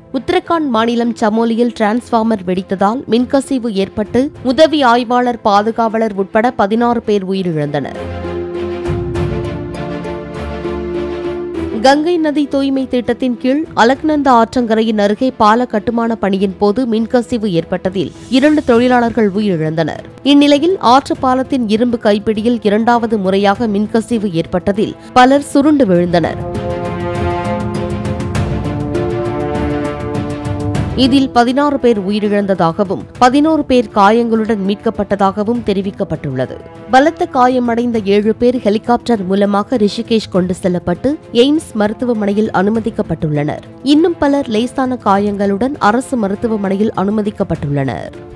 உத்தரகாண்ட் மாநிலம் சமோலியில் டிரான்ஸ்பார்மர் வெடித்ததால் மின்கசிவு ஏற்பட்டு உதவி ஆய்வாளர் பாதுகாவலர் உட்பட பதினாறு பேர் உயிரிழந்தனர் கங்கை நதி தூய்மை திட்டத்தின் கீழ் அலக்நந்தா ஆற்றங்கரையின் அருகே பால கட்டுமான பணியின் போது மின்கசிவு ஏற்பட்டதில் இரண்டு தொழிலாளர்கள் உயிரிழந்தனர் இந்நிலையில் ஆற்று பாலத்தின் இரும்பு கைப்பிடியில் இரண்டாவது முறையாக மின்கசிவு ஏற்பட்டதில் பலர் சுருண்டு விழுந்தனர் இதில் பதினாறு பேர் உயிரிழந்ததாகவும் பதினோரு பேர் காயங்களுடன் மீட்கப்பட்டதாகவும் தெரிவிக்கப்பட்டுள்ளது பலத்த காயமடைந்த ஏழு பேர் ஹெலிகாப்டர் மூலமாக ரிஷிகேஷ் கொண்டு செல்லப்பட்டு எய்ம்ஸ் மருத்துவமனையில் அனுமதிக்கப்பட்டுள்ளனர் இன்னும் பலர் லேசான காயங்களுடன் அரசு மருத்துவமனையில் அனுமதிக்கப்பட்டுள்ளனர்